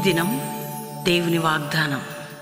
దినం దేవుని వాగ్దానం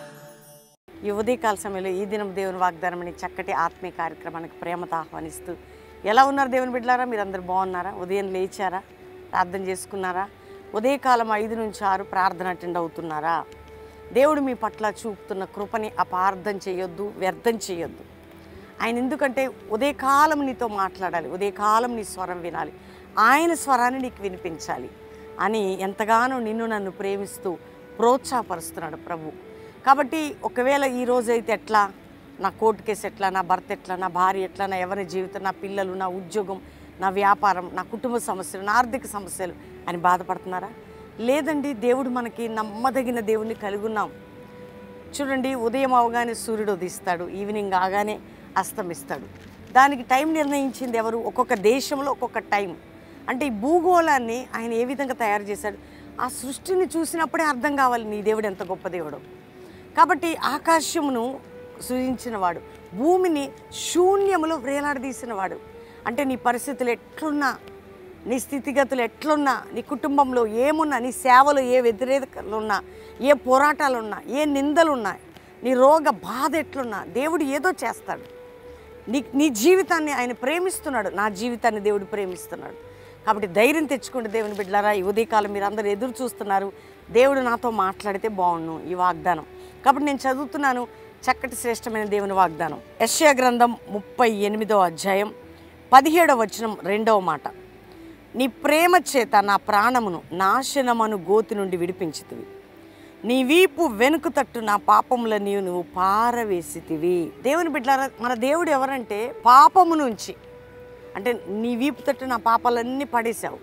ఈ ఉదయకాల సమయంలో ఈ దినం దేవుని వాగ్దానం అనే చక్కటి ఆత్మీయ కార్యక్రమానికి ప్రేమతో ఆహ్వానిస్తూ ఎలా ఉన్నారు దేవుని బిడ్డలారా మీరు అందరు బాగున్నారా ఉదయం లేచారా ప్రార్థన చేసుకున్నారా ఉదయకాలం ఐదు నుంచి ఆరు ప్రార్థన అటెండ్ అవుతున్నారా దేవుడు మీ పట్ల చూపుతున్న కృపని అపార్థం చేయొద్దు వ్యర్థం చేయొద్దు ఆయన ఎందుకంటే ఉదయకాలం నీతో మాట్లాడాలి ఉదయకాలం నీ స్వరం వినాలి ఆయన స్వరాన్ని నీకు వినిపించాలి అని ఎంతగానో నిన్ను నన్ను ప్రేమిస్తూ ప్రోత్సాహపరుస్తున్నాడు ప్రభు కాబట్టి ఒకవేళ ఈ రోజు అయితే ఎట్లా నా కోర్టు కేసు ఎట్లా నా భర్త ఎట్లా నా భార్య ఎట్లా నా ఎవరి జీవితం నా పిల్లలు నా ఉద్యోగం నా వ్యాపారం నా కుటుంబ సమస్యలు నా ఆర్థిక సమస్యలు అని బాధపడుతున్నారా లేదండి దేవుడు మనకి నమ్మదగిన దేవుణ్ణి కలిగి ఉన్నాం చూడండి ఉదయం అవగానే సూర్యుడు ఉదయిస్తాడు ఈవినింగ్ ఆగానే అస్తమిస్తాడు దానికి టైం నిర్ణయించింది ఎవరు ఒక్కొక్క దేశంలో ఒక్కొక్క టైం అంటే ఈ భూగోళాన్ని ఆయన ఏ విధంగా తయారు చేశాడు ఆ సృష్టిని చూసినప్పుడే అర్థం కావాలి నీ దేవుడు ఎంత గొప్ప దేవుడు కాబట్టి ఆకాశమును సృజించినవాడు భూమిని శూన్యములో వేలాడదీసినవాడు అంటే నీ పరిస్థితులు ఎట్లున్నా నీ స్థితిగతులు ఎట్లున్నా నీ కుటుంబంలో ఏమున్నా నీ సేవలో ఏ వ్యతిరేకలు ఉన్నా ఏ పోరాటాలు ఉన్నా ఏ నిందలున్నా నీ రోగ బాధ ఎట్లున్నా దేవుడు ఏదో చేస్తాడు నీ నీ జీవితాన్ని ఆయన ప్రేమిస్తున్నాడు నా జీవితాన్ని దేవుడు ప్రేమిస్తున్నాడు కాబట్టి ధైర్యం తెచ్చుకుంటే దేవుని బిడ్డలారా ఈ ఉదయకాలం మీరు అందరూ ఎదురు చూస్తున్నారు దేవుడు నాతో మాట్లాడితే బాగుండు ఈ వాగ్దానం కాబట్టి నేను చదువుతున్నాను చక్కటి శ్రేష్టమైన దేవుని వాగ్దానం యశ్యా గ్రంథం ముప్పై ఎనిమిదో అధ్యాయం పదిహేడవ వచనం రెండవ మాట నీ ప్రేమ చేత నా ప్రాణమును నాశనమను గోతి నుండి విడిపించితివి నీ వీపు వెనుక తట్టు నా పాపముల నీవు నువ్వు పారవేసితివి దేవుని బిడ్డలారా మన దేవుడు ఎవరంటే పాపము నుంచి అంటే నీ వీపు తట్టు నా పాపాలన్నీ పడేశావు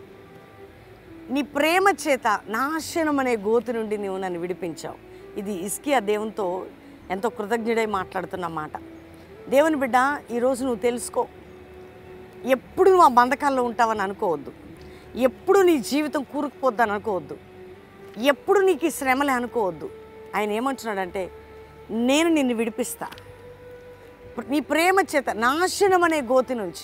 నీ ప్రేమ చేత నాశనం అనే గోతి నుండి నీవు నన్ను విడిపించావు ఇది ఇస్కియా దేవునితో ఎంతో కృతజ్ఞుడై మాట్లాడుతున్న మాట దేవుని బిడ్డ ఈరోజు నువ్వు తెలుసుకో ఎప్పుడు నువ్వు ఆ బంధకాల్లో ఉంటావని అనుకోవద్దు ఎప్పుడు నీ జీవితం కూరుకుపోద్దని అనుకోవద్దు ఎప్పుడు నీకు ఈ శ్రమలే అనుకోవద్దు ఆయన ఏమంటున్నాడంటే నేను నిన్ను విడిపిస్తా నీ ప్రేమ చేత నాశనం అనే గోతి నుంచి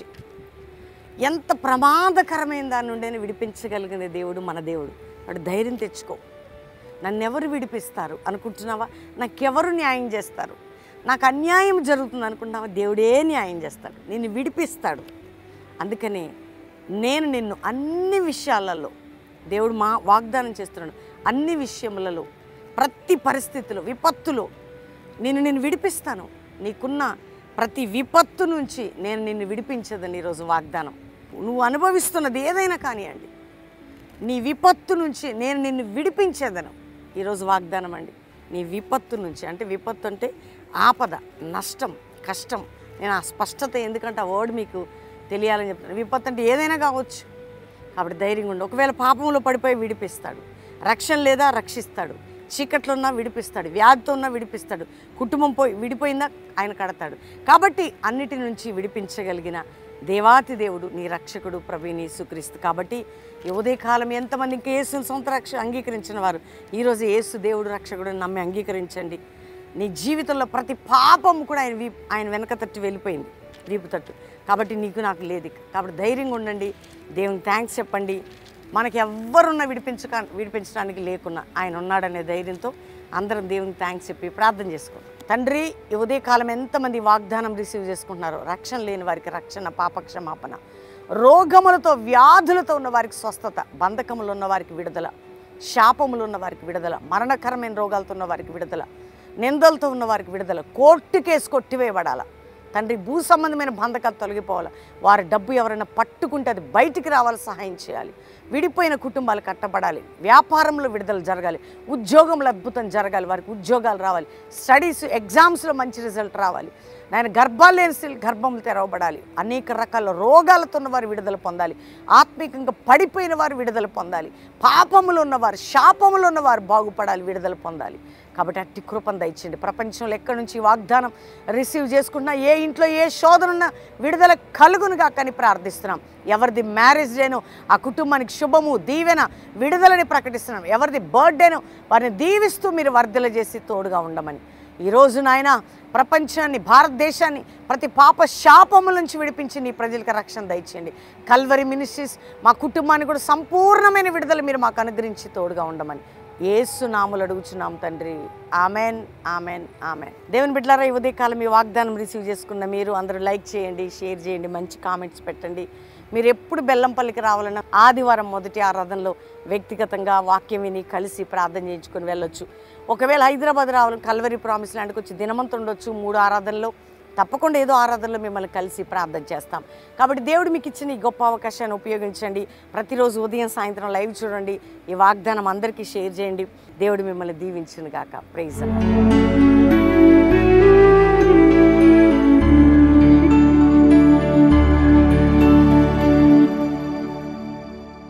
ఎంత ప్రమాదకరమైన దాని నుండి విడిపించగలిగిన దేవుడు మన దేవుడు వాడు ధైర్యం తెచ్చుకో నన్నెవరు విడిపిస్తారు అనుకుంటున్నావా నాకెవరు న్యాయం చేస్తారు నాకు అన్యాయం జరుగుతుంది అనుకుంటున్నావా దేవుడే న్యాయం చేస్తాడు నిన్ను విడిపిస్తాడు అందుకనే నేను నిన్ను అన్ని విషయాలలో దేవుడు మా వాగ్దానం చేస్తున్నాడు అన్ని విషయములలో ప్రతి పరిస్థితిలో విపత్తులో నేను నిన్ను విడిపిస్తాను నీకున్న ప్రతి విపత్తు నుంచి నేను నిన్ను విడిపించదని ఈరోజు వాగ్దానం నువ్వు అనుభవిస్తున్నది ఏదైనా కానివ్వండి నీ విపత్తు నుంచి నేను నిన్ను విడిపించేదను ఈరోజు వాగ్దానం అండి నీ విపత్తు నుంచి అంటే విపత్తు అంటే ఆపద నష్టం కష్టం నేను ఆ స్పష్టత ఎందుకంటే ఆ వర్డ్ మీకు తెలియాలని చెప్తాను విపత్తు అంటే ఏదైనా కావచ్చు కాబట్టి ధైర్యంగా ఉండి ఒకవేళ పాపంలో పడిపోయి విడిపిస్తాడు రక్షణ లేదా రక్షిస్తాడు చీకట్లో ఉన్నా విడిపిస్తాడు వ్యాధితో ఉన్నా విడిపిస్తాడు కుటుంబం పోయి విడిపోయిందా ఆయన కడతాడు కాబట్టి అన్నిటి నుంచి విడిపించగలిగిన దేవాతి దేవుడు నీ రక్షకుడు ప్రవీణి సుక్రీస్తు కాబట్టి ఈ ఉదయకాలం ఎంతమంది ఇంకా యేసుని సొంత రక్ష అంగీకరించిన వారు ఈరోజు యేసు దేవుడు రక్షకుడు అని నమ్మి అంగీకరించండి నీ జీవితంలో ప్రతి పాపము కూడా ఆయన వీ ఆయన వెనక తట్టు వెళ్ళిపోయింది వీపు తట్టు కాబట్టి నీకు నాకు లేదు ఇక. కాబట్టి ధైర్యంగా ఉండండి దేవునికి థ్యాంక్స్ చెప్పండి మనకి ఎవ్వరున్నా విడిపించక విడిపించడానికి లేకున్నా ఆయన ఉన్నాడనే ధైర్యంతో అందరం దేవునికి థ్యాంక్స్ చెప్పి ప్రార్థన చేసుకుంటాం తండ్రి ఈ ఉదయకాలం ఎంతమంది వాగ్దానం రిసీవ్ చేసుకుంటున్నారో రక్షణ లేని వారికి రక్షణ పాపక్షమాపణ రోగములతో వ్యాధులతో ఉన్న వారికి స్వస్థత బంధకములు ఉన్న వారికి విడుదల శాపములు ఉన్న వారికి విడుదల మరణకరమైన రోగాలతో ఉన్న వారికి విడుదల నిందలతో ఉన్న వారికి విడుదల కోర్టు కేసు కొట్టివేయబడాల తండ్రి భూ సంబంధమైన బంధకాలు తొలగిపోవాలి వారి డబ్బు ఎవరైనా పట్టుకుంటే అది బయటికి రావాలి సహాయం చేయాలి విడిపోయిన కుటుంబాలు కట్టబడాలి వ్యాపారంలో విడుదల జరగాలి ఉద్యోగంలో అద్భుతం జరగాలి వారికి ఉద్యోగాలు రావాలి స్టడీస్ ఎగ్జామ్స్లో మంచి రిజల్ట్ రావాలి నాయన గర్భాలు లేని స్త్రీలు గర్భములు తెరవబడాలి అనేక రకాల రోగాలతో ఉన్న వారు విడుదల పొందాలి ఆత్మీకంగా పడిపోయిన వారు విడుదల పొందాలి పాపములు ఉన్నవారు శాపములు ఉన్నవారు బాగుపడాలి విడుదల పొందాలి కాబట్టి అట్టి కృపను దయచేయండి ప్రపంచంలో ఎక్కడి నుంచి ఈ వాగ్దానం రిసీవ్ చేసుకున్నా ఏ ఇంట్లో ఏ శోధన ఉన్నా విడుదల కలుగునుగా కానీ ప్రార్థిస్తున్నాం ఎవరిది మ్యారేజ్ డేనో ఆ కుటుంబానికి శుభము దీవెన విడుదలని ప్రకటిస్తున్నాం ఎవరిది బర్త్డేనో వారిని దీవిస్తూ మీరు వర్ధల చేసి తోడుగా ఉండమని ఈరోజు నాయన ప్రపంచాన్ని భారతదేశాన్ని ప్రతి పాప శాపముల నుంచి విడిపించి నీ ప్రజలకు రక్షణ దయచేయండి కల్వరి మినిస్ట్రీస్ మా కుటుంబాన్ని కూడా సంపూర్ణమైన విడుదల మీరు మాకు అనుగ్రహించి తోడుగా ఉండమని ఏసు నాములు అడుగుచున్నాం తండ్రి ఆమెన్ ఆమెన్ ఆమెన్ దేవుని బిడ్డలారా ఈ ఉదయకాలం మీ వాగ్దానం రిసీవ్ చేసుకున్న మీరు అందరూ లైక్ చేయండి షేర్ చేయండి మంచి కామెంట్స్ పెట్టండి మీరు ఎప్పుడు బెల్లంపల్లికి రావాలన్నా ఆదివారం మొదటి ఆరాధనలో వ్యక్తిగతంగా వాక్యం విని కలిసి ప్రార్థన చేయించుకొని వెళ్ళొచ్చు ఒకవేళ హైదరాబాద్ రావాలని కల్వరి ప్రామిస్ ల్యాండ్కి వచ్చి దినమంతా ఉండొచ్చు మూడు ఆరాధనలో తప్పకుండా ఏదో ఆరాధనలో మిమ్మల్ని కలిసి ప్రార్థన చేస్తాం కాబట్టి దేవుడు మీకు ఇచ్చిన ఈ గొప్ప అవకాశాన్ని ఉపయోగించండి ప్రతిరోజు ఉదయం సాయంత్రం లైవ్ చూడండి ఈ వాగ్దానం అందరికీ షేర్ చేయండి దేవుడు మిమ్మల్ని దీవించును గాక ప్రైజ్